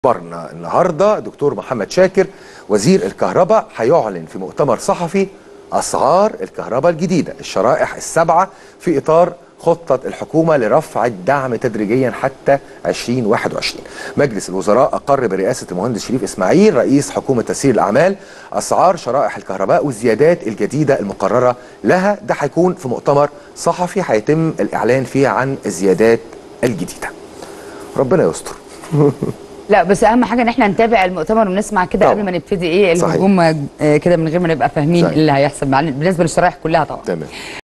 برنا النهارده دكتور محمد شاكر وزير الكهرباء هيعلن في مؤتمر صحفي اسعار الكهرباء الجديده الشرائح السبعه في اطار خطه الحكومه لرفع الدعم تدريجيا حتى 2021 مجلس الوزراء اقر برئاسه المهندس شريف اسماعيل رئيس حكومه تسيير الاعمال اسعار شرائح الكهرباء والزيادات الجديده المقرره لها ده هيكون في مؤتمر صحفي هيتم الاعلان فيه عن الزيادات الجديده ربنا يستر لا بس اهم حاجه ان احنا نتابع المؤتمر ونسمع كده طبعا. قبل ما نبتدي ايه صحيح. الهجوم آه، كده من غير ما نبقى فاهمين صحيح. إيه اللي هيحصل مع- بالنسبه للشرائح كلها طبعا تمام